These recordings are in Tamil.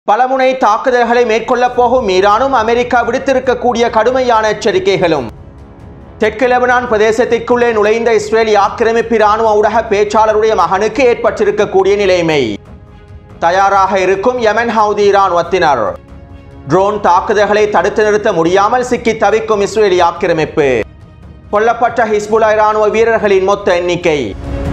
பலமுனை தாக்குதல்களை மேற்கொள்ளப் போகும் ஈரானும் அமெரிக்கா விடுத்திருக்கக்கூடிய கடுமையான எச்சரிக்கைகளும் தெற்கு லெபனான் பிரதேசத்திற்குள்ளே நுழைந்த இஸ்ரேலி ஆக்கிரமிப்பு இராணுவ ஊடக பேச்சாளருடைய மகனுக்கு ஏற்பட்டிருக்கக்கூடிய நிலைமை தயாராக இருக்கும் யமன் ஹவுதி இராணுவத்தினர் ட்ரோன் தாக்குதல்களை தடுத்து நிறுத்த முடியாமல் சிக்கி தவிக்கும் இஸ்ரேலி ஆக்கிரமிப்பு கொல்லப்பட்ட ஹிஸ்புல்லா இராணுவ வீரர்களின் மொத்த எண்ணிக்கை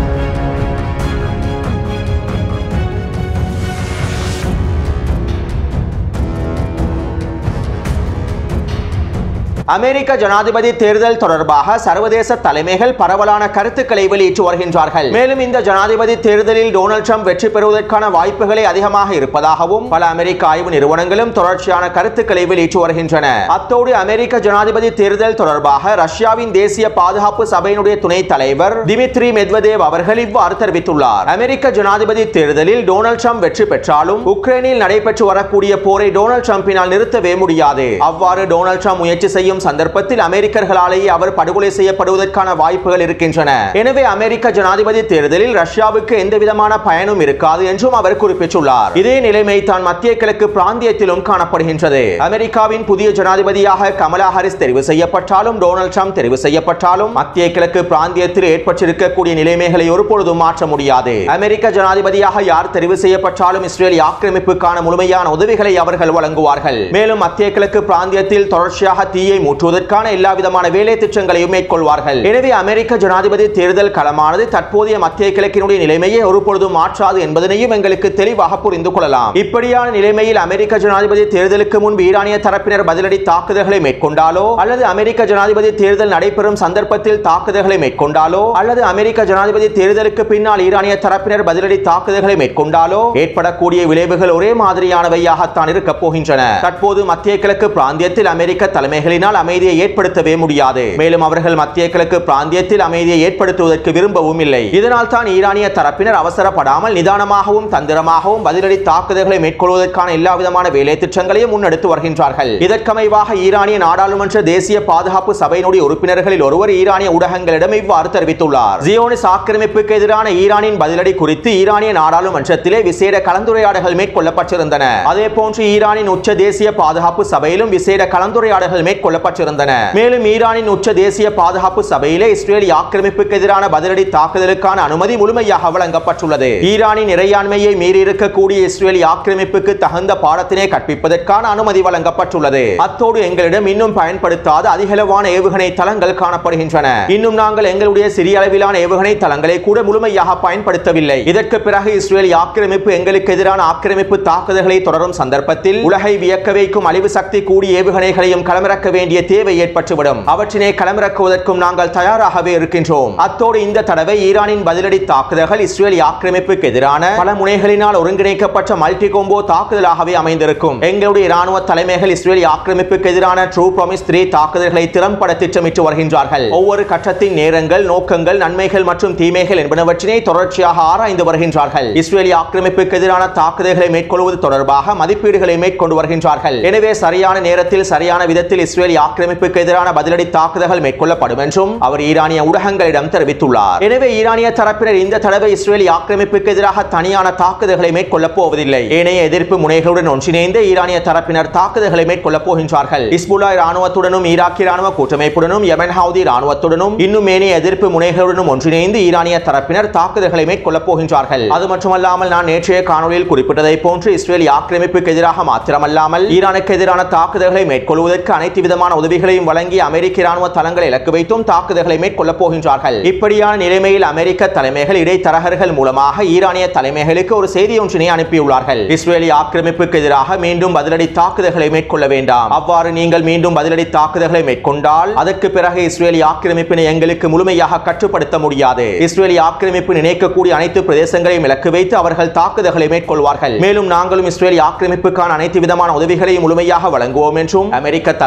அமெரிக்க ஜனாதிபதி தேர்தல் தொடர்பாக சர்வதேச தலைமைகள் பரவலான கருத்துக்களை வெளியிட்டு வருகின்றார்கள் மேலும் இந்த ஜனாதிபதி தேர்தலில் டொனால்ட் ட்ரம்ப் வெற்றி பெறுவதற்கான வாய்ப்புகளே அதிகமாக இருப்பதாகவும் பல அமெரிக்க ஆய்வு நிறுவனங்களும் தொடர்ச்சியான கருத்துக்களை வெளியிட்டு வருகின்றன அத்தோடு அமெரிக்க ஜனாதிபதி தேர்தல் தொடர்பாக ரஷ்யாவின் தேசிய பாதுகாப்பு சபையினுடைய துணைத் தலைவர் திமித்ரி மெத்வதேவ் அவர்கள் இவ்வாறு தெரிவித்துள்ளார் அமெரிக்க ஜனாதிபதி தேர்தலில் டொனால்ட் ட்ரம்ப் வெற்றி பெற்றாலும் உக்ரைனில் நடைபெற்று வரக்கூடிய போரை டொனால்ட் ட்ரம்பினால் நிறுத்தவே முடியாது அவ்வாறு டொனால்ட் ட்ரம்ப் முயற்சி செய்யும் சந்தர்ப்பத்தில் அமெரிக்கர்களாலேயே அவர் படுகொலை செய்யப்படுவதற்கான வாய்ப்புகள் இருக்கின்றன எனவே அமெரிக்க ஜனாதிபதி தேர்தலில் ரஷ்யாவுக்கு எந்த விதமான பயனும் இருக்காது என்றும் அவர் குறிப்பிட்டுள்ளார் இதே நிலைமை தான் மத்திய கிழக்கு பிராந்தியத்திலும் காணப்படுகின்றது அமெரிக்காவின் புதிய ஜனாதிபதியாக கமலா ஹாரிஸ் தெரிவு செய்யப்பட்டாலும் டொனால்ட் ட்ரம்ப் தெரிவு செய்யப்பட்டாலும் மத்திய கிழக்கு பிராந்தியத்தில் ஏற்பட்டிருக்கக்கூடிய நிலைமைகளை ஒருபொழுதும் மாற்ற முடியாது அமெரிக்க ஜனாதிபதியாக யார் தெரிவு செய்யப்பட்டாலும் இஸ்ரேல் ஆக்கிரமிப்புக்கான முழுமையான உதவிகளை அவர்கள் வழங்குவார்கள் மேலும் மத்திய கிழக்கு பிராந்தியத்தில் தொடர்ச்சியாக தீயை மூட்டுவதற்கான எல்லா விதமான வேலை திட்டங்களையும் மேற்கொள்வார்கள் எனவே அமெரிக்க ஜனாதிபதி தேர்தல் களமானது தற்போதைய மத்திய கிழக்கினுடைய நிலைமையை ஒருபொழுதும் மாற்றாது என்பதனையும் எங்களுக்கு தெளிவாக புரிந்து கொள்ளலாம் இப்படியான நிலைமையில் அமெரிக்க ஜனாதிபதி தேர்தலுக்கு முன்பு ஈரானிய தரப்பினர் பதிலடி தாக்குதல்களை மேற்கொண்டாலோ அல்லது அமெரிக்க ஜனாதிபதி தேர்தல் நடைபெறும் சந்தர்ப்பத்தில் தாக்குதல்களை மேற்கொண்டாலோ அல்லது அமெரிக்க ஜனாதிபதி தேர்தலுக்கு பின்னால் ஈரானிய தரப்பினர் பதிலடி தாக்குதல்களை மேற்கொண்டாலோ ஏற்படக்கூடிய விளைவுகள் ஒரே மாதிரியானவையாகத்தான் இருக்கப் போகின்றன தற்போது மத்திய கிழக்கு பிராந்தியத்தில் அமெரிக்க தலைமைகளினால் அமைதியை ஏற்படுத்தவே முடியாது மேலும் அவர்கள் மத்திய கிழக்கு பிராந்தியத்தில் அமைதியை ஏற்படுத்துவதற்கு விரும்பவும் இல்லை இதனால் தான் ஈரானிய தரப்பினர் அவசரப்படாமல் நிதானமாகவும் தந்திரமாகவும் பதிலடி தாக்குதல்களை மேற்கொள்வதற்கான எல்லா விதமான வேலை திட்டங்களையும் முன்னெடுத்து வருகின்றார்கள் இதற்கமைவாக ஈரானிய நாடாளுமன்ற தேசிய பாதுகாப்பு சபையினுடைய உறுப்பினர்களில் ஒருவர் ஈரானிய ஊடகங்களிடம் இவ்வாறு தெரிவித்துள்ளார் ஜியோனிஸ் ஆக்கிரமிப்புக்கு எதிரான ஈரானின் பதிலடி குறித்து ஈரானிய நாடாளுமன்றத்திலே விசேட கலந்துரையாடல்கள் மேற்கொள்ளப்பட்டிருந்தன அதே போன்று ஈரானின் உச்ச தேசிய பாதுகாப்பு சபையிலும் விசேட கலந்துரையாடல்கள் மேற்கொள்ளப்பட்டிருந்தன மேலும் ஈரானின் உச்ச தேசிய பாதுகாப்பு சபையிலே இஸ்ரேல் ஆக்கிரமிப்புக்கு எதிரான பதிலடி தாக்குதலுக்கான அனுமதி முழுமையாக வழங்கப்பட்டுள்ளது ஈரானின் இறையாண்மையை மீறி இருக்கக்கூடிய இஸ்ரேல் ஆக்கிரமிப்புக்கு தகுந்த பாடத்தினை கற்பிப்பதற்கான அனுமதி வழங்கப்பட்டுள்ளது அத்தோடு எங்களிடம் இன்னும் பயன்படுத்தாத அதிகளவான ஏவுகணை தளங்கள் காணப்படுகின்றன இன்னும் நாங்கள் எங்களுடைய சிறிய அளவிலான ஏவுகணை தளங்களை கூட முழுமையாக பயன்படுத்தவில்லை இதற்கு பிறகு இஸ்ரேல் ஆக்கிரமிப்பு எங்களுக்கு எதிரான ஆக்கிரமிப்பு தாக்குதல்களை தொடரும் சந்தர்ப்பத்தில் உலகை வியக்க வைக்கும் அழிவு சக்தி கூடிய ஏவுகணைகளையும் களமிறக்க வேண்டிய தேவை ஏற்பட்டுவிடும் அவற்றினை களமிறக்குவதற்கும் நாங்கள் தயாராகவே இருக்கின்றோம் அத்தோடு இந்த தடவை ஈரானின் பதிலடி தாக்குதல்கள் இஸ்ரேல் ஆக்கிரமிப்புக்கு எதிரான பல முனைகளினால் ஒருங்கிணைக்கப்பட்ட மல்டி கோம்போ தாக்குதலாகவே அமைந்திருக்கும் எங்களுடைய இராணுவ தலைமைகள் இஸ்ரேல் ஆக்கிரமிப்புக்கு எதிரான ட்ரூ ப்ராமிஸ் த்ரீ தாக்குதல்களை திறம்பட திட்டமிட்டு வருகின்றார்கள் ஒவ்வொரு கட்டத்தின் நேரங்கள் நோக்கங்கள் நன்மைகள் மற்றும் தீமைகள் என்பனவற்றினை தொடர்ச்சியாக ஆராய்ந்து வருகின்றார்கள் இஸ்ரேலி ஆக்கிரமிப்புக்கு எதிரான தாக்குதல்களை மேற்கொள்வது தொடர்பாக மதிப்பீடுகளை மேற்கொண்டு வருகின்றார்கள் எனவே சரியான நேரத்தில் சரியான விதத்தில் இஸ்ரேலி ஆக்கிரமிப்புக்கு எதிரான பதிலடி தாக்குதல்கள் மேற்கொள்ளப்படும் என்றும் அவர் ஈரானிய ஊடகங்களிடம் தெரிவித்துள்ளார் எனவே ஈரானிய தரப்பினர் இந்த தடவை இஸ்ரேலி ஆக்கிரமிப்புக்கு எதிராக தனியான தாக்குதல்களை மேற்கொள்ளப் போவதில்லை ஏனைய எதிர்ப்பு முனைகளுடன் ஒன்றிணைந்து ஈரானிய தரப்பினர் தாக்குதல்களை மேற்கொள்ளப் போகின்றார்கள் இஸ்புல்லா இராணுவத்துடனும் ஈராக் இராணுவ கூட்டமைப்புடனும் யமன் ஹவுதி இராணுவத்துடனும் இன்னும் ஏனைய எதிர்ப்பு முனைகளுடனும் ஒன்றிணைந்து ஈரானிய தரப்பினர் தாக்குதல்களை மேற்கொள்ளப் போகின்றார்கள் அது மட்டுமல்லாமல் நான் நேற்றைய காணொலியில் குறிப்பிட்டதை போன்று இஸ்ரேல் ஆக்கிரமிப்புக்கு எதிராக மாத்திரமல்லாமல் ஈரானுக்கு எதிரான தாக்குதல்களை மேற்கொள்வதற்கு அனைத்து விதமான உதவிகளையும் வழங்கி அமெரிக்க இராணுவ தளங்களை இலக்கு வைத்தும் தாக்குதல்களை மேற்கொள்ளப் போகின்றார்கள் இப்படியான நிலைமையில் அமெரிக்க தலைமைகள் இடைத்தரகர்கள் மூலமாக ஈரானிய தலைமைகளுக்கு ஒரு செய்தி ஒன்றினை அனுப்பியுள்ளார்கள் இஸ்ரேலி ஆக்கிரமிப்புக்கு எதிராக மீண்டும் பதிலடி தாக்குதல்களை மேற்கொள்ள வேண்டாம் அவ்வாறு நீங்கள் மீண்டும் பதிலடி தாக்குதல்களை மேற்கொண்டால் அதற்கு பிறகு இஸ்ரேலி ஆக்கிரமிப்பினை எங்களுக்கு முழுமையாக கட்டுப்படுத்த முடியாது இஸ்ரேலி ஆக்கிரமிப்பு நினைக்கக்கூடிய அனைத்து பிரதேசங்களையும் இலக்கு வைத்து அவர்கள் தாக்குதல்களை மேற்கொள்வார்கள் மேலும் நாங்களும் இஸ்ரேலி ஆக்கிரமிப்புக்கான அனைத்து விதமான உதவிகளையும் முழுமையாக வழங்குவோம் என்றும் அமெரிக்க தலைமைகள்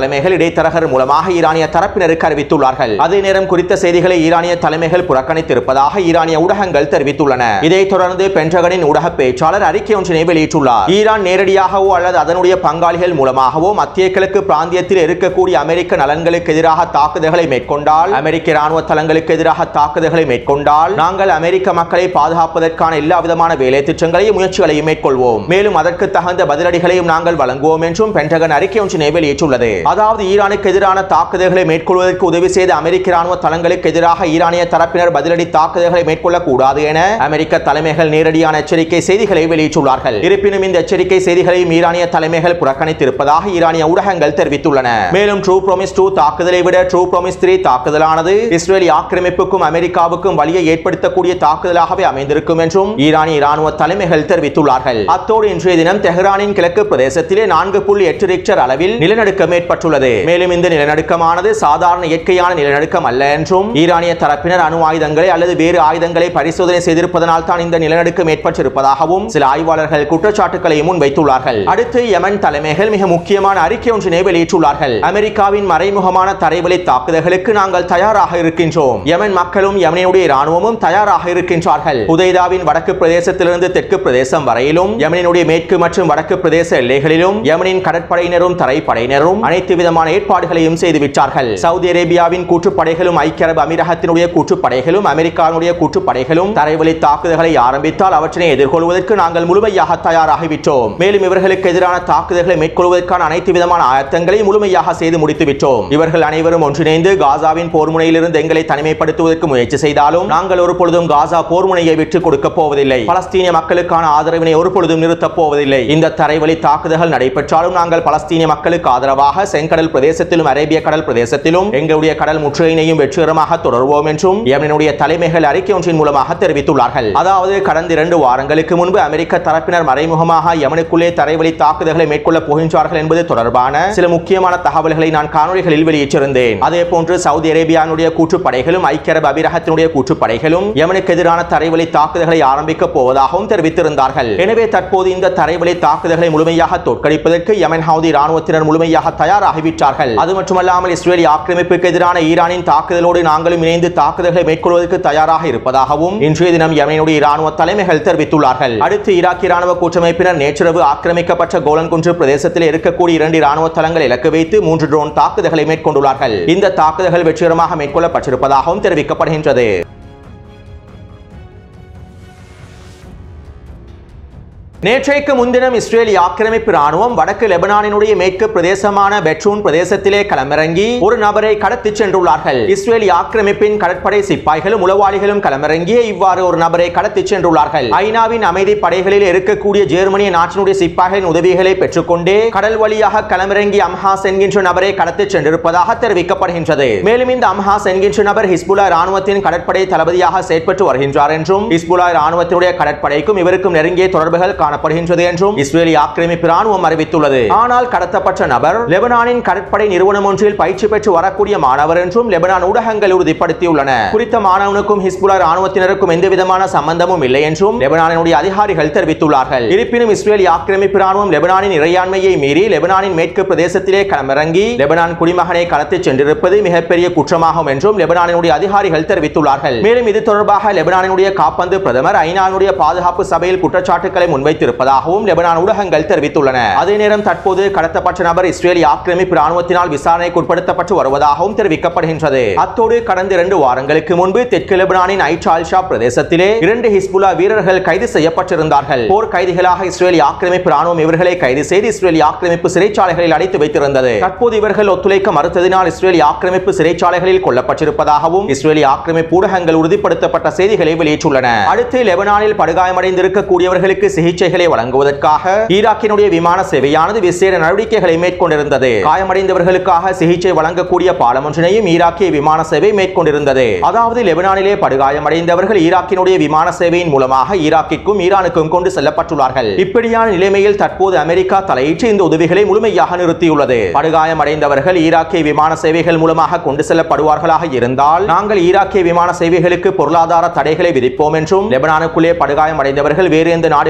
இடைத்தரகர் மூலமாக ஈரானிய தரப்பினருக்கு அறிவித்துள்ளார்கள் அதே நேரம் குறித்த செய்திகளை ஈரானிய தலைமைகள் புறக்கணித்திருப்பதாக ஈரானிய ஊடகங்கள் தெரிவித்துள்ளன இதைத் தொடர்ந்து பென்டகனின் ஊடக பேச்சாளர் அறிக்கை ஒன்றினை வெளியிட்டுள்ளார் ஈரான் நேரடியாகவோ அல்லது அதனுடைய பங்காளிகள் மூலமாகவோ மத்திய கிழக்கு பிராந்தியத்தில் இருக்கக்கூடிய அமெரிக்க நலன்களுக்கு எதிராக தாக்குதல்களை மேற்கொண்டால் அமெரிக்க ராணுவ தளங்களுக்கு எதிராக தாக்குதல்களை மேற்கொண்டால் நாங்கள் அமெரிக்க மக்களை பாதுகாப்பதற்கான எல்லா விதமான வேலை திட்டங்களையும் முயற்சிகளையும் மேற்கொள்வோம் மேலும் அதற்கு தகுந்த பதிலடிகளையும் நாங்கள் வழங்குவோம் என்றும் பென்டகன் அறிக்கை ஒன்றினை வெளியிட்டுள்ளது அதாவது ஈரானுக்கு எதிரான தாக்குதல்களை மேற்கொள்வதற்கு உதவி செய்த அமெரிக்க ராணுவ தளங்களுக்கு எதிராக ஈரானிய தரப்பினர் பதிலடி தாக்குதல்களை மேற்கொள்ளக்கூடாது என அமெரிக்க தலைமைகள் நேரடியான எச்சரிக்கை செய்திகளை வெளியிட்டுள்ளார்கள் இருப்பினும் இந்த எச்சரிக்கை செய்திகளையும் ஈரானிய தலைமைகள் புறக்கணித்திருப்பதாக ஈரானிய ஊடகங்கள் தெரிவித்துள்ளன மேலும் ட்ரூ ப்ரோமிஸ் டூ தாக்குதலை விட ட்ரூ ப்ரோமிஸ் த்ரீ தாக்குதலானது இஸ்ரேலி ஆக்கிரமிப்புக்கும் அமெரிக்காவுக்கும் வழியை ஏற்படுத்தக்கூடிய தாக்குதலாகவே அமைந்திருக்கும் என்றும் ஈரானிய ராணுவ தலைமைகள் தெரிவித்துள்ளார்கள் அத்தோடு இன்றைய தினம் தெஹ்ரானின் கிழக்கு பிரதேசத்திலே நான்கு புள்ளி எட்டு ரிக்டர் அளவில் நிலநடுக்கம் ஏற்பட்டுள்ளது மேலும் இந்த நிலநடுக்கமானது சாதாரண இயற்கையான நிலநடுக்கம் அல்ல என்றும் ஈரானிய தரப்பினர் அணு ஆயுதங்களை அல்லது வேறு ஆயுதங்களை பரிசோதனை செய்திருப்பதனால் தான் இந்த நிலநடுக்கம் ஏற்பட்டிருப்பதாகவும் சில ஆய்வாளர்கள் குற்றச்சாட்டுகளை முன்வைத்துள்ளார்கள் அடுத்து யமன் தலைமைகள் மிக முக்கியமான அறிக்கை ஒன்றினை வெளியிட்டுள்ளார்கள் அமெரிக்காவின் மறைமுகமான தரைவழி தாக்குதல்களுக்கு நாங்கள் தயாராக இருக்கின்றோம் யமன் மக்களும் யமனினுடைய ராணுவமும் தயாராக இருக்கின்றார்கள் உதைதாவின் வடக்கு பிரதேசத்திலிருந்து தெற்கு பிரதேசம் வரையிலும் யமனினுடைய மேற்கு மற்றும் வடக்கு பிரதேச எல்லைகளிலும் யமனின் கடற்படையினரும் தரைப்படையினரும் அனைத்து விதமான ஏற்பாடுகளையும் செய்துவிட்டார்கள் சவுதி அரேபியாவின் கூற்றுப்படைகளும் ஐக்கிய அரபு அமீரகத்தினுடைய கூற்றுப்படைகளும் அமெரிக்காவினுடைய கூற்றுப்படைகளும் தரைவழி தாக்குதல்களை ஆரம்பித்தால் அவற்றினை எதிர்கொள்வதற்கு நாங்கள் முழுமையாக தயாராகிவிட்டோம் மேலும் இவர்களுக்கு எதிரான தாக்குதல்களை மேற்கொள்வதற்கான அனைத்து விதமான ஆயத்தங்களை முழுமையாக செய்து முடித்து விட்டோம் இவர்கள் அனைவரும் ஒன்றிணைந்து காசாவின் போர் முனையிலிருந்து எங்களை தனிமைப்படுத்துவதற்கு முயற்சி செய்தாலும் நாங்கள் ஒரு பொழுதும் காசா போர் முனையை விட்டுக் கொடுக்க போவதில்லை பலஸ்தீனிய மக்களுக்கான ஆதரவினை ஒரு பொழுதும் நிறுத்தப் போவதில்லை இந்த தரைவழி தாக்குதல்கள் நடைபெற்றாலும் நாங்கள் பலஸ்தீனிய மக்களுக்கு ஆதரவாக செங்கடல் பிரதேசத்திலும் அரேபிய கடல் பிரதேசத்திலும் எங்களுடைய கடல் முற்றுகையினையும் வெற்றிகரமாக தொடர்வோம் என்றும் யமனினுடைய தலைமைகள் அறிக்கை ஒன்றின் மூலமாக தெரிவித்துள்ளார்கள் அதாவது கடந்த இரண்டு வாரங்களுக்கு முன்பு அமெரிக்க தரப்பினர் மறைமுகமாக யமனுக்குள்ளே தரைவழி தாக்குதல்களை மேற்கொள்ளப் போகின்றார்கள் என்பது தொடர்பான சில முக்கியமான தகவல்களை நான் காணொலிகளில் வெளியிட்டிருந்தேன் அதே போன்று சவுதி அரேபியானுடைய கூற்றுப்படைகளும் ஐக்கிய அரபு அமீரகத்தினுடைய கூற்றுப்படைகளும் யமனுக்கு எதிரான தரைவழி தாக்குதல்களை ஆரம்பிக்க போவதாகவும் தெரிவித்திருந்தார்கள் எனவே தற்போது இந்த தரைவழி தாக்குதல்களை முழுமையாக தோற்கடிப்பதற்கு யமன் ஹவுதி ராணுவத்தினர் முழுமையாக தயாராகிவிட்டார்கள் அது மட்டுமல்லாமல் இஸ்ரேலி ஆக்கிரமிப்புக்கு எதிரான ஈரானின் தாக்குதலோடு நாங்களும் இணைந்து தாக்குதல்களை மேற்கொள்வதற்கு தயாராக இருப்பதாகவும் இன்றைய தினம் யமனுடைய ராணுவ தலைமைகள் தெரிவித்துள்ளார்கள் அடுத்து ஈராக்கி ராணுவ கூட்டமைப்பினர் நேற்றிரவு ஆக்கிரமிக்கப்பட்ட கோலன் குன்று பிரதேசத்தில் இருக்கக்கூடிய இரண்டு ராணுவ தளங்கள் இலக்கு வைத்து மூன்று ட்ரோன் தாக்குதல்களை மேற்கொண்டுள்ளார்கள் இந்த தாக்குதல்கள் வெற்றிகரமாக மேற்கொள்ளப்பட்டிருப்பதாகவும் தெரிவிக்கப்படுகின்றது நேற்றைக்கு முன்தினம் இஸ்ரேலி ஆக்கிரமிப்பு ராணுவம் வடக்கு லெபனானினுடைய மேற்கு பிரதேசமான பெட்ரூன் பிரதேசத்திலே களமிறங்கி ஒரு நபரை கடத்திச் சென்றுள்ளார்கள் இஸ்ரேலி ஆக்கிரமிப்பின் கடற்படை சிப்பாய்களும் உளவாளிகளும் களமிறங்கி இவ்வாறு ஒரு நபரை கடத்திச் சென்றுள்ளார்கள் ஐநாவின் அமைதி படைகளில் இருக்கக்கூடிய ஜெர்மனிய நாட்டினுடைய சிப்பாய்களின் உதவிகளை பெற்றுக்கொண்டே கடல் வழியாக களமிறங்கி அம்ஹாஸ் என்கின்ற நபரை கடத்திச் சென்றிருப்பதாக தெரிவிக்கப்படுகின்றது மேலும் இந்த அம்ஹாஸ் என்கின்ற நபர் ஹிஸ்புல்லா ராணுவத்தின் கடற்படை தளபதியாக செயற்பட்டு வருகின்றார் என்றும் ஹிஸ்புல்லா ராணுவத்தினுடைய கடற்படைக்கும் இவருக்கும் நெருங்கிய தொடர்புகள் காணப்படுகின்றது என்றும் இஸ்ரேலி ஆக்கிரமிப்பு ராணுவம் அறிவித்துள்ளது ஆனால் கடத்தப்பட்ட நபர் லெபனானின் கடற்படை நிறுவனம் ஒன்றில் பயிற்சி பெற்று வரக்கூடிய மாணவர் என்றும் லெபனான் ஊடகங்கள் உறுதிப்படுத்தியுள்ளன குறித்த மாணவனுக்கும் ஹிஸ்புல்லா ராணுவத்தினருக்கும் எந்த விதமான சம்பந்தமும் இல்லை என்றும் லெபனானினுடைய அதிகாரிகள் தெரிவித்துள்ளார்கள் இருப்பினும் இஸ்ரேலி ஆக்கிரமிப்பு ராணுவம் லெபனானின் இறையாண்மையை மீறி லெபனானின் மேற்கு பிரதேசத்திலே களமிறங்கி லெபனான் குடிமகனை கடத்திச் சென்றிருப்பது மிகப்பெரிய குற்றமாகும் என்றும் லெபனானினுடைய அதிகாரிகள் தெரிவித்துள்ளார்கள் மேலும் இது தொடர்பாக லெபனானினுடைய காப்பந்து பிரதமர் ஐநானுடைய பாதுகாப்பு சபையில் குற்றச்சாட்டுகளை முன்வைத்திருப்பதாகவும் லெபனான் ஊடகங்கள் தெரிவித்துள்ளன அதே நேரம் தற்போது கடத்தப்பட்ட நபர் இஸ்ரேலி ஆக்கிரமிப்பு ராணுவத்தினால் விசாரணைக்கு உட்படுத்தப்பட்டு வருவதாகவும் தெரிவிக்கப்படுகின்றது அத்தோடு கடந்த இரண்டு வாரங்களுக்கு முன்பு தெற்கு லெபனானின் ஐச்சால்ஷா பிரதேசத்திலே இரண்டு ஹிஸ்புல்லா வீரர்கள் கைது செய்யப்பட்டிருந்தார்கள் போர் கைதிகளாக இஸ்ரேலி ஆக்கிரமிப்பு ராணுவம் இவர்களை கைது செய்து இஸ்ரேலி ஆக்கிரமிப்பு சிறைச்சாலைகளில் அடைத்து வைத்திருந்தது தற்போது இவர்கள் ஒத்துழைக்க மறுத்ததினால் இஸ்ரேலி ஆக்கிரமிப்பு சிறைச்சாலைகளில் கொல்லப்பட்டிருப்பதாகவும் இஸ்ரேலி ஆக்கிரமிப்பு ஊடகங்கள் உறுதிப்படுத்தப்பட்ட செய்திகளை வெளியிட்டுள்ளன அடுத்து லெபனானில் படுகாயமடைந்திருக்கக்கூடியவர்களுக்கு சிகிச்சைகளை வழங்குவதற்காக ஈராக்கினுடைய விமான சேவையானது விசேட நடவடிக்கைகளை மேற்கொண்டிருந்தது காயமடைந்தவர்களுக்காக சிகிச்சை வழங்கக்கூடிய பாலம் ஒன்றினையும் ஈராக்கிய விமான சேவை மேற்கொண்டிருந்தது அதாவது லெபனானிலே படுகாயமடைந்தவர்கள் ஈராக்கினுடைய விமான சேவையின் மூலமாக ஈராக்கிற்கும் ஈரானுக்கும் கொண்டு செல்லப்பட்டுள்ளார்கள் இப்படியான நிலைமையில் தற்போது அமெரிக்கா தலையிட்டு இந்த உதவிகளை முழுமையாக நிறுத்தியுள்ளது படுகாயமடைந்தவர்கள் ஈராக்கிய விமான சேவைகள் மூலமாக கொண்டு செல்லப்படுவார்களாக இருந்தால் நாங்கள் ஈராக்கிய விமான சேவைகளுக்கு பொருளாதார தடைகளை விதிப்போம் என்றும் லெபனானுக்குள்ளே படுகாயமடைந்தவர்கள் வேறு எந்த நாடுகளுக்கும் கொண்டு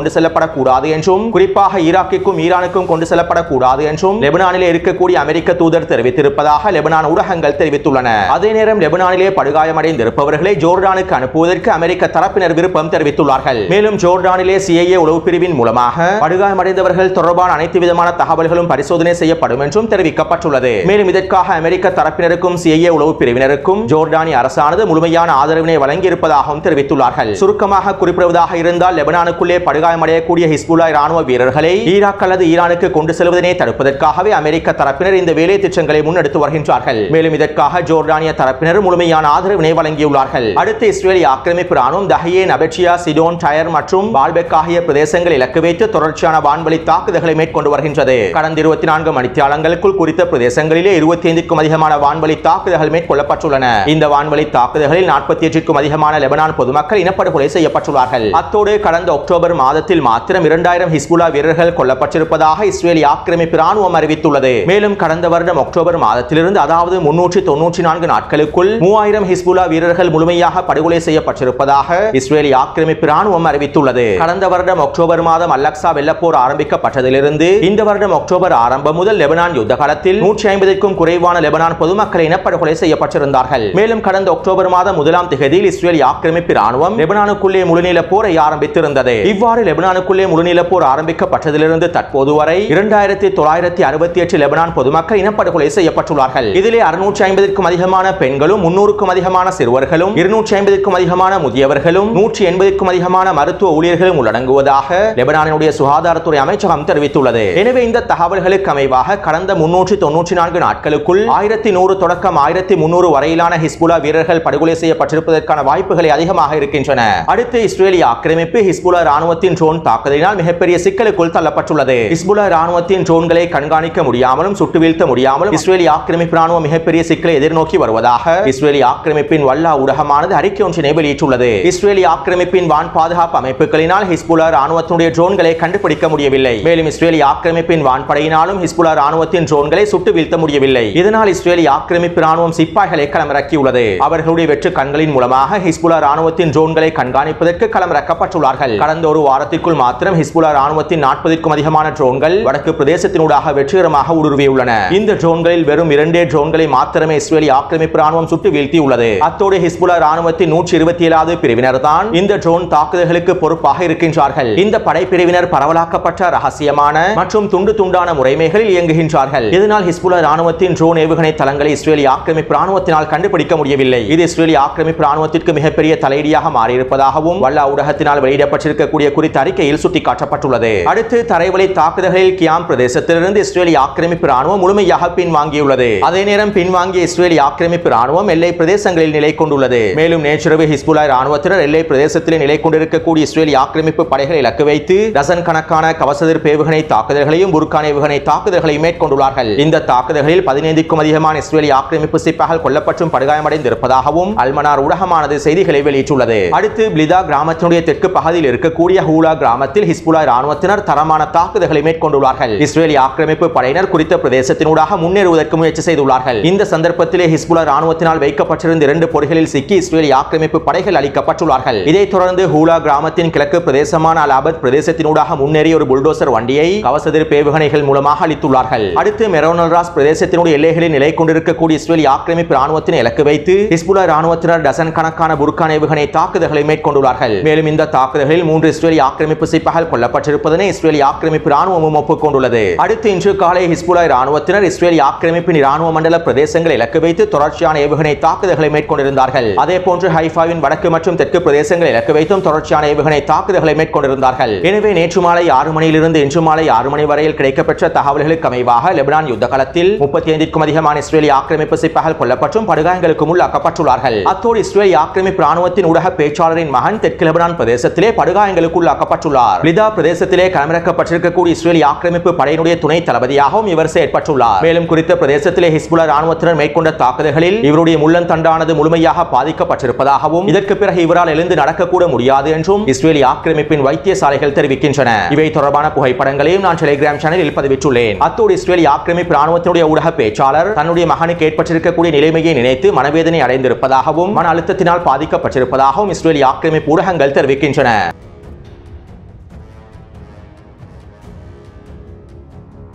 கொண்டு செல்லப்படக்கூடாது என்றும் குறிப்பாக ஈராக்கிற்கும் ஈரானுக்கும் கொண்டு செல்லப்படக்கூடாது என்றும் லெபனானிலே இருக்கக்கூடிய அமெரிக்க தூதர் தெரிவித்திருப்பதாக லெபனான் ஊடகங்கள் தெரிவித்துள்ளன அதே நேரம் லெபனானிலே படுகாயமடைந்திருப்பவர்களை ஜோர்டானுக்கு அனுப்புவதற்கு அமெரிக்க தரப்பினர் விருப்பம் தெரிவித்துள்ளார்கள் மேலும் ஜோர்டானிலே சிஐஏ உளவு பிரிவின் மூலமாக படுகாயமடைந்தவர்கள் தொடர்பான அனைத்து விதமான தகவல்களும் பரிசோதனை செய்யப்படும் என்றும் தெரிவிக்கப்பட்டுள்ளது மேலும் இதற்காக அமெரிக்க தரப்பினருக்கும் சிஐஏ உளவு பிரிவினருக்கும் ஜோர்டானிய அரசானது முழுமையான ஆதரவினை வழங்கியிருப்பதாகவும் தெரிவித்துள்ளார்கள் சுருக்கமாக குறிப்பிடுவதாக இருந்தால் லெபனானுக்குள்ளே படுகாயமடையக்கூடிய ஹிஸ்புல்லா ராணுவ வீரர்களை ஈராக் அல்லது ஈரானுக்கு கொண்டு செல்வதனை தடுப்பதற்காகவே அமெரிக்க தரப்பினர் இந்த வேலை திட்டங்களை முன்னெடுத்து வருகின்றார்கள் மேலும் இதற்காக ஜோர்டானிய தரப்பினர் முழுமையான ஆதரவினை வழங்கியுள்ளார்கள் அடுத்து இஸ்ரேலிய ஆக்கிரமிப்பு ராணுவம் தஹியே நபெட்சியா சிடோன் டயர் மற்றும் பால்பெக் ஆகிய பிரதேசங்கள் இலக்கு வைத்து தொடர்ச்சியான வான்வழி தாக்குதல்களை மேற்கொண்டு வருகின்றது கடந்த இருபத்தி நான்கு மணித்தியாலங்களுக்குள் குறித்த பிரதேசங்களிலே இருபத்தி ஐந்துக்கும் அதிகமான வான்வழி தாக்குதல்கள் மேற்கொள்ளப்பட்டுள்ளன இந்த வான்வழி தாக்குதல்களில் நாற்பத்தி எட்டுக்கும் அதிகமான லெபனான் பொதுமக்கள் இனப்படுகொலை செய்யப்பட்டுள்ளார்கள் அத்தோடு கடந்த அக்டோபர் மாதத்தில் மாத்திரம் இரண்டாயிரம் ஹிஸ்புல்லா வீரர்கள் கொல்லப்பட்டிருப்பதாக இஸ்ரேலிய ஆக்கிரமிப்பு ராணுவம் அறிவித்துள்ளது மேலும் கடந்த வருடம் அக்டோபர் மாதத்திலிருந்து அதாவது முன்னூற்றி தொன்னூற்றி நான்கு நாட்களுக்குள் மூவாயிரம் ஹிஸ்புல்லா வீரர்கள் முழுமையாக படுகொலை செய்யப்பட்டிருப்பதாக இஸ்ரேலிய ஆக்கிரமிப்பு ராணுவம் அறிவித்துள்ளது கடந்த வருடம் அக்டோபர் மாதம் அல்லக்சா வெள்ளப்போர் ஆரம்பிக்கப்பட்டதிலிருந்து இந்த வருடம் அக்டோபர் ஆரம்பம் முதல் லெபனான் யுத்த காலத்தில் நூற்றி ஐம்பதுக்கும் குறைவான லெபனான் பொதுமக்கள் இனப்படுகொலை செய்யப்பட்டிருந்தார்கள் மேலும் கடந்த அக்டோபர் மாதம் முதலாம் திகதியில் இஸ்ரேலிய ஆக்கிரமிப்பு ராணுவம் லெபனானுக்குள்ளே முழுநீள போரை ஆரம்பித்திருந்தது இவ்வாறு லெபனானுக்குள்ளே முழுநீள போர் ஆரம்பிக்கப்பட்டதிலிருந்து தற்போது வரை இரண்டாயிரத்தி தொள்ளாயிரத்தி அறுபத்தி எட்டு லெபனான் பொதுமக்கள் இனப்படுகொலை செய்யப்பட்டுள்ளார்கள் இதிலே அறுநூற்றி ஐம்பதுக்கும் அதிகமான பெண்களும் முன்னூறுக்கும் அதிகமான சிறுவர்களும் இருநூற்றி ஐம்பதுக்கும் அதிகமான முதியவர்களும் நூற்றி எண்பதுக்கும் அதிகமான மருத்துவ ஊழியர்களும் உள்ளடங்குவதாக லெபனானுடைய சுகாதாரத்துறை அமைச்சகம் தெரிவித்துள்ளது எனவே இந்த தகவல்களுக்கு அமைவாக கடந்த முன்னூற்றி தொன்னூற்றி நான்கு நாட்களுக்குள் ஆயிரத்தி நூறு தொடக்கம் ஆயிரத்தி முன்னூறு வரையிலான ஹிஸ்புல்லா வீரர்கள் படுகொலை செய்யப்பட்டிருப்பதற்கான வாய்ப்புகளை அதிகமாக இருக்கின்றன அடுத்து இஸ்ரேலிய ஆக்கிரமிப்பு ஹிஸ்புல்லா ராணுவத்தின் ட்ரோன் தாக்குதலினால் மிகப்பெரிய சிக்கலுக்குள் தள்ளப்பட்டுள்ளது ஹிஸ்புல்லா ராணுவத்தின் ட்ரோன்களை கண்காணிக்க முடியாமலும் சுட்டு வீழ்த்த முடியாமலும் இஸ்ரேலிய ஆக்கிரமிப்பு ராணுவம் மிகப்பெரிய சிக்கலை எதிர்நோக்கி வருவதாக இஸ்ரேலிய ஆக்கிரமிப்பின் வல்லா ஊடகமானது அறிக்கை ஒன்றினை வெளியிட்டுள்ளது இஸ்ரேலிய ஆக்கிரமிப்பின் வான் பாதுகாப்பு அமைப்புகளினால் ஹிஸ்புல்லா ராணுவத்தினுடைய ட்ரோன்களை கண்டுபிடிக்க முடியவில்லை மேலும் இஸ்ரேலிய ஆக்கிரமிப்பின் வான்படையினாலும் ஹிஸ்புல்லா ராணுவத்தின் ட்ரோன்களை சுட்டு வீழ்த்த முடியவில்லை இதனால் இஸ்ரேலிய ஆக்கிரமிப்பு ராணுவம் சிப்பாய்களை களமிறக்கியுள்ளது அவர்களுடைய வெற்று கண்களின் மூலமாக ஹிஸ்புல்லா ராணுவத்தின் ட்ரோன்களை கண்காணிப்பதற்கு களமிறக்கப்பட்டுள்ளார்கள் கடந்த ஒரு வாரத்திற்குள் மாத்திரம் ஹிஸ்புல்லா ராணுவத்தின் நாற்பதுக்கும் அதிகமான ட்ரோன்கள் வடக்கு பிரதேசத்தினூடாக வெற்றிகரமாக ஊடுருவியுள்ளன இந்த ட்ரோன்களில் வெறும் இரண்டே ட்ரோன்களை மாத்திரமே இஸ்ரேலிய ஆக்கிரமிப்பு ராணுவம் சுட்டு வீழ்த்தியுள்ளது அத்தோடு ஹிஸ்புல்லா ராணுவத்தின் நூற்றி இருபத்தி ஏழாவது பிரிவினர் தான் இந்த ட்ரோன் தாக்குதல்களுக்கு பொறுப்பாக இருக்கின்றார்கள் இந்த படைப்பிரிவினர் பரவலாக்கப்பட்ட ரகசியமான மற்றும் துண்டு துண்டான முறைமைகளில் இயங்குகின்றார்கள் இதனால் ஹிஸ்புல்லா ராணுவத்தின் ட்ரோன் ஏவுகணை தளங்களை இஸ்ரேலிய ஆக்கிரமிப்பு ராணுவத்தினால் கண்டுபிடிக்க முடியவில்லை இது இஸ்ரேலிய ஆக்கிரமிப்பு ராணுவத்திற்கு மிகப்பெரிய தலையீடியாக மாறியிருப்பதாகவும் வல்லா ஊடகத்தினால் வெளியிடப்பட்டிருக்கக்கூடிய குறித்த அறிக்கையில் சுட்டிக்காட்டப்பட்டுள்ளது அடுத்து தரைவழி தாக்குதல்களில் கியாம் பிரதேசத்திலிருந்து இஸ்ரேலிய ஆக்கிரமிப்பு ராணுவம் முழுமையாக பின்வாங்கியுள்ளது அதே நேரம் பின்வாங்கிய இஸ்ரேலிய ஆக்கிரமிப்பு ராணுவம் எல்லை பிரதேசங்களில் நிலை கொண்டுள்ளது மேலும் நேற்றிரவு ஹிஸ்புல்லா ராணுவத்தினர் எல்லை பிரதேசத்தில் நிலை கொண்டிருக்கக்கூடிய இஸ்ரேலிய ஆக்கிரமிப்பு படைகளை இலக்கு வைத்து டசன் கணக்கான கவசதிர் ஏவுகணை தாக்குதல்களையும் புர்கான் ஏவுகணை தாக்குதல்களையும் மேற்கொண்டுள்ளார்கள் இந்த தாக்குதல்களில் பதினைந்துக்கும் அதிகமான இஸ்ரேலிய ஆக்கிரமிப்பு சிப்பாய்கள் கொல்லப்பட்டும் படுகாயமடைந்திருப்பதாகவும் அல்மனார் ஊடகமானது செய்திகளை வெளியிட்டுள்ளது அடுத்து பிளிதா கிராமத்தினுடைய தெற்கு பகுதியில் இருக்கக்கூடிய ஹூலா கிராமத்தில் ஹிஸ்புல்லா ராணுவத்தினர் தரமான தாக்குதல்களை மேற்கொண்டுள்ளார்கள் இஸ்ரேலிய ஆக்கிரமிப்பு படையினர் குறித்த பிரதேசத்தினூடாக முன்னேறுவதற்கு முயற்சி செய்துள்ளார்கள் இந்த சந்தர்ப்பத்திலே ஹிஸ்புல்லா ராணுவத்தினால் வைக்கப்பட்டிருந்த இரண்டு பொறிகளில் சிக்கி இஸ்ரேலிய ஆக்கிரமிப்பு படைகள் அளிக்கப்பட்டுள்ளார்கள் இதைத் தொடர்ந்து ஹூலா கிராமத்தின் கிழக்கு பிரதேசமான அலாபத் பிரதேசத்தினூடாக முன்னேறிய ஒரு புல்டோசர் வண்டியை கவசதிர் பேவுகணைகள் மூலமாக அளித்துள்ளார்கள் அடுத்து மெரோனல்ராஸ் பிரதேசத்தினுடைய எல்லைகளில் நிலை கொண்டிருக்கக்கூடிய இஸ்ரேலிய ஆக்கிரமிப்பு ராணுவத்தினை இலக்கு வைத்து ஹிஸ்புல்லா ராணுவத்தினர் டசன் கணக்கான புர்கான் ஏவுகணை தாக்குதல்களை மேற்கொண்டுள்ளார்கள் மேலும் இந்த தாக்குதல்களில் மூன்று இஸ்ரேலிய ஆக்கிரமிப்பு சிப்பாய்கள் கொல்லப்பட்டிருப்பதனை இஸ்ரேலிய ஆக்கிரமிப்பு ராணுவமும் ஒப்புக்கொண்டுள்ளது அடுத்து இன்று காலை ஹிஸ்புல்லா ராணுவத்தினர் இஸ்ரேலிய ஆக்கிரமிப்பின் ராணுவ மண்டல பிரதேசங்களை இலக்கு வைத்து தொடர்ச்சியான ஏவுகணை தாக்குதல்களை மேற்கொண்டிருந்தார்கள் அதே போன்று ஹைஃபாவின் வடக்கு மற்றும் தெற்கு பிரதேசங்களை இலக்கு வைத்தும் தொடர்ச்சியான ஏவுகணை தாக்குதல்களை மேற்கொண்டிருந்தார்கள் எனவே நேற்று மாலை ஆறு மணியிலிருந்து இன்று மாலை ஆறு மணி வரையில் கிடைக்கப்பெற்ற தகவல்களுக்கு அமைவாக லெபனான் யுத்த காலத்தில் முப்பத்தி ஐந்திற்கும் அதிகமான இஸ்ரேலிய ஆக்கிரமிப்பு சிப்பாய்கள் கொல்லப்பட்டும் படுகாயங்களுக்கு உள்ளாக்கப்பட்டுள்ளார்கள் அத்தோடு இஸ்ரேலிய ஆக்கிரமிப்பு ராணுவத்தின் ஊடக பேச்சாளரின் மகன் தெற்கு லெபனான் பிரதேசத்திலே படுகாயங்களுக்கு உள்ளாக்கப்பட்டுள்ளார் லிதா பிரதேசத்திலே களமிறக்கப்பட்டிருக்கக்கூடிய இஸ்ரேலிய ஆக்கிரமிப்பு படையினுடைய துணை தளபதியாகவும் இவர் செயற்பட்டுள்ளார் மேலும் குறித்த பிரதேசத்திலே ஹிஸ்புல்லா ராணுவத்தினர் மேற்கொண்ட தாக்குதல்களில் இவருடைய முள்ளந்தண்டானது முழுமையாக பாதிக்கப்பட்டிருப்பதாகவும் இதற்கு பிறகு இவரால் எழுந்து நடக்கக்கூட முடியாது என்றும் இஸ்ரேலிய ஆக்கிரமிப்பின் வைத்தியசாலைகள் தெரிவிக்கின்றன இவை தொடர்பான புகைப்படங்களையும் நான் டெலிகிராம் சேனலில் பதிவிட்டுள்ளேன் அத்தோடு இஸ்ரேலிய ஆக்கிரமிப்பு ராணுவத்தினுடைய ஊடக பேச்சாளர் தன்னுடைய மகனுக்கு ஏற்பட்டிருக்கக்கூடிய நிலைமையை நினைத்து மனவேதனை அடைந்திருப்பதாகவும் மன அழுத்தத்தினால் பாதிக்கப்பட்டிருப்பதாகவும் இஸ்ரேலிய ஆக்கிரமிப்பு ஊடகங்கள் தெரிவிக்கின்றன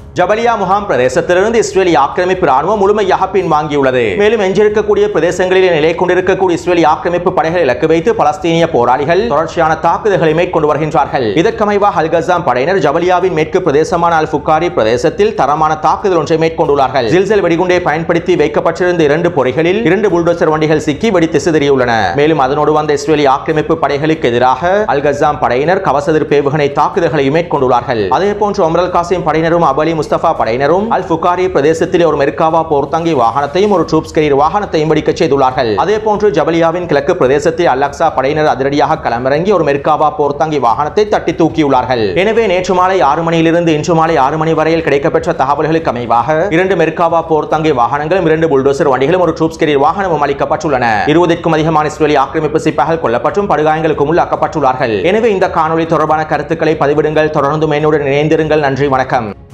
ஜபலியா முகாம் பிரதேசத்திலிருந்து இஸ்ரேலிய ஆக்கிரமிப்பு ராணுவம் முழுமையாக பின்வாங்கியுள்ளது மேலும் எஞ்சிருக்கக்கூடிய பிரதேசங்களில் நிலை கொண்டிருக்கக்கூடிய இஸ்ரேலிய ஆக்கிரமிப்பு படைகளை இலக்கு வைத்து பலஸ்தீனிய போராளிகள் தொடர்ச்சியான தாக்குதல்களை மேற்கொண்டு வருகின்றார்கள் இதற்கமைவாக அல்கசாம் படையினர் ஜபலியாவின் மேற்கு பிரதேசமான அல் ஃபுக்காரி பிரதேசத்தில் தரமான தாக்குதல் ஒன்றை மேற்கொண்டுள்ளார்கள் ஜில்சல் வெடிகுண்டை பயன்படுத்தி வைக்கப்பட்டிருந்த இரண்டு பொறிகளில் இரண்டு புல்டோசர் வண்டிகள் சிக்கி வெடித்து சிதறியுள்ளன மேலும் அதனோடு வந்த இஸ்ரேலிய ஆக்கிரமிப்பு படைகளுக்கு எதிராக அல் கசாம் படையினர் கவசதிர் பேவுகணை தாக்குதல்களை மேற்கொண்டுள்ளார்கள் அதே போன்று ஒமரல் காசிம் படையினரும் அபலி முஸ்தபா படையினரும் அல் ஃபுகாரி பிரதேசத்தில் ஒரு மெர்காவா போர்த்தங்கி வாகனத்தையும் ஒரு ட்ரூப்ஸ் கேரியர் வாகனத்தையும் வெடிக்கச் செய்துள்ளார்கள் அதே போன்று ஜபலியாவின் கிழக்கு பிரதேசத்தில் அல் அக்ஸா படையினர் அதிரடியாக களமிறங்கி ஒரு மெர்காவா போர்த்தங்கி வாகனத்தை தட்டி தூக்கியுள்ளார்கள் எனவே நேற்று மாலை ஆறு மணியிலிருந்து இன்று மாலை ஆறு மணி வரையில் கிடைக்கப்பெற்ற தகவல்களுக்கு அமைவாக இரண்டு மெர்காவா போர்த்தங்கி வாகனங்களும் இரண்டு புல்டோசர் வண்டிகளும் ஒரு ட்ரூப்ஸ் கேரியர் வாகனமும் அளிக்கப்பட்டுள்ளன இருபதுக்கும் அதிகமான இஸ்ரேலிய ஆக்கிரமிப்பு சிப்பாய்கள் கொல்லப்பட்டும் படுகாயங்களுக்கும் உள்ளாக்கப்பட்டுள்ளார்கள் எனவே இந்த காணொளி தொடர்பான கருத்துக்களை பதிவிடுங்கள் தொடர்ந்து என்னுடன் இணைந்திருங்கள் நன்றி வணக்கம்